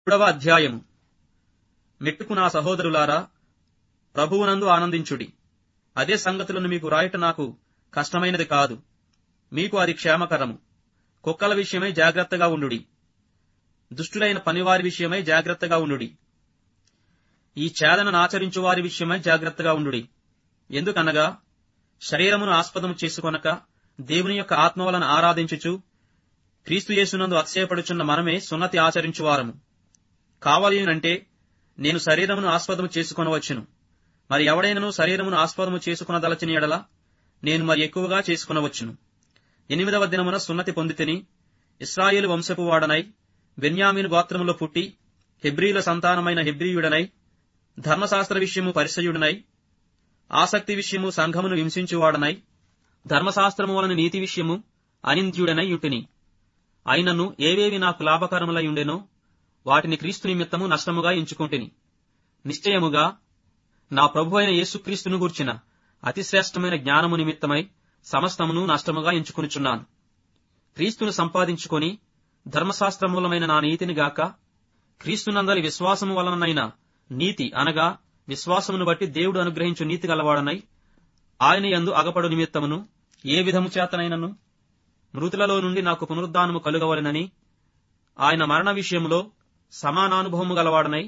మూడవ అధ్యాయము మెట్టుకు నా సహోదరులారా ప్రభువునందు ఆనందించుడి అదే సంగతులను మీకు రాయట నాకు కష్టమైనది కాదు మీకు అది క్షేమకరము కుక్కల విషయమై జాగ్రత్తగా ఉండుడి దుష్టులైన పనివారి విషయమై జాగ్రత్తగా ఉండుడి ఈ ఛేదనను ఆచరించు వారి విషయమై జాగ్రత్తగా ఉండుడి ఎందుకనగా శరీరమును ఆస్పదము చేసుకొనక దేవుని యొక్క ఆత్మ వలన ఆరాధించుచు క్రీస్తు యేసునందు అతిశయపడుచున్న మనమే సున్నతి ఆచరించువారము కావాలి అంటే నేను శరీరమును ఆస్పదము చేసుకొనవచ్చును మరి ఎవడైనను శరీరమును ఆస్పదము చేసుకునదలచిన ఎడల నేను మరి ఎక్కువగా చేసుకునవచ్చును ఎనిమిదవ దినమున సున్నతి పొందితిని ఇస్రాయేలు వంశపు వాడనై బెన్యామీను గోత్రములో పుట్టి హెబ్రీల సంతానమైన హెబ్రీయుడనై ధర్మశాస్త్ర విషయము పరిసయుడనై ఆసక్తి విషయము సంఘమును హింసించువాడనై ధర్మశాస్త్రము వలన నీతి విషయము అనింద్యుడనై యుటిని అయినను ఏవేవి నాకు లాభకరములై ఉండెనో వాటిని క్రీస్తు నిమిత్తము నష్టముగా ఎంచుకుంటుని నిశ్చయముగా నా ప్రభు అయిన యేసుక్రీస్తును గూర్చిన అతిశ్రేష్టమైన జ్ఞానము నిమిత్తమై సమస్తమును నష్టముగా ఎంచుకొనుచున్నాను క్రీస్తును సంపాదించుకొని ధర్మశాస్త్రమూలమైన నా నీతిని గాక క్రీస్తునందలి విశ్వాసము వలననైన నీతి అనగా విశ్వాసమును బట్టి దేవుడు అనుగ్రహించు నీతి గలవాడనై ఆయన యందు అగపడు నిమిత్తమును ఏ విధము చేతనైనను మృతులలో నుండి నాకు పునరుద్ధానము కలుగవలెనని ఆయన మరణ విషయములో సమానానుభవము గలవాడనై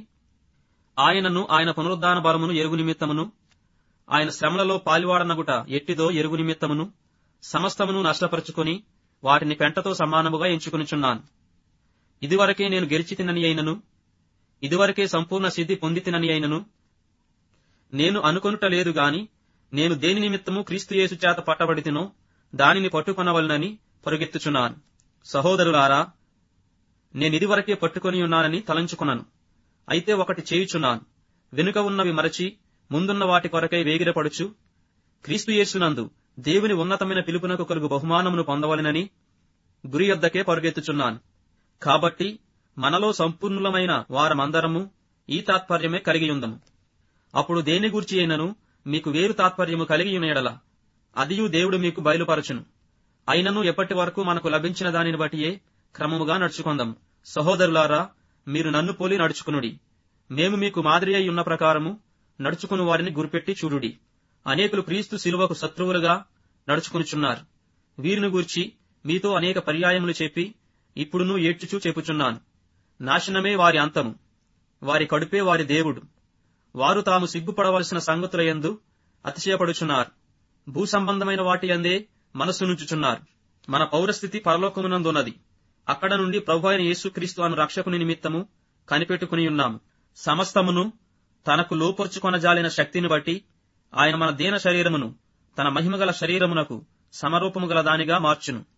ఆయనను ఆయన పునరుద్ధాన బలమును ఎరుగు నిమిత్తమును ఆయన శ్రమలలో పాలివాడనగుట ఎట్టిదో ఎరుగు నిమిత్తమును సమస్తమును నష్టపరుచుకొని వాటిని పెంటతో సమానముగా ఎంచుకొనుచున్నాను ఇదివరకే నేను గెలిచి తినని అయినను ఇదివరకే సంపూర్ణ సిద్ధి పొంది తినని అయినను నేను అనుకొనుట లేదు గాని నేను దేని నిమిత్తము క్రీస్తు యేసు చేత పట్టబడితినో దానిని పట్టుకొనవలనని పరుగెత్తుచున్నాను సహోదరులారా నేనిదివరకే పట్టుకొని ఉన్నానని తలంచుకున్నాను అయితే ఒకటి చేయుచున్నాను వెనుక ఉన్నవి మరచి ముందున్న వాటి కొరకై వేగిరపడుచు క్రీస్తు యేసునందు దేవుని ఉన్నతమైన పిలుపునకు కలుగు బహుమానమును పొందవలెనని గురి యొద్దకే పరుగెత్తుచున్నాను కాబట్టి మనలో సంపూర్ణులమైన వారమందరము ఈ తాత్పర్యమే కలిగి ఉందము అప్పుడు దేని గూర్చి అయినను మీకు వేరు తాత్పర్యము కలిగి ఉన్న ఎడల అదియు దేవుడు మీకు బయలుపరచును అయినను ఎప్పటి వరకు మనకు లభించిన దానిని బట్టియే క్రమముగా నడుచుకుందాం సహోదరులారా మీరు నన్ను పోలి నడుచుకునుడి మేము మీకు మాదిరి అయి ఉన్న ప్రకారము నడుచుకుని వారిని గురిపెట్టి చూడుడి అనేకులు క్రీస్తు శిలువకు శత్రువులుగా నడుచుకునుచున్నారు వీరిని గూర్చి మీతో అనేక పర్యాయములు చెప్పి ఇప్పుడును ఏడ్చుచూ చెప్పుచున్నాను నాశనమే వారి అంతము వారి కడుపే వారి దేవుడు వారు తాము సిగ్గుపడవలసిన సంగతులయందు అతిశయపడుచున్నారు భూ సంబంధమైన వాటి అందే మనస్సు నుంచుచున్నారు మన పౌరస్థితి పరలోకమునందున్నది అక్కడ నుండి ప్రభు అయిన యేసుక్రీస్తు అను రక్షకుని నిమిత్తము కనిపెట్టుకుని ఉన్నాము సమస్తమును తనకు లోపరుచుకొనజాలిన శక్తిని బట్టి ఆయన మన దీన శరీరమును తన మహిమగల శరీరమునకు సమరూపము గల దానిగా మార్చును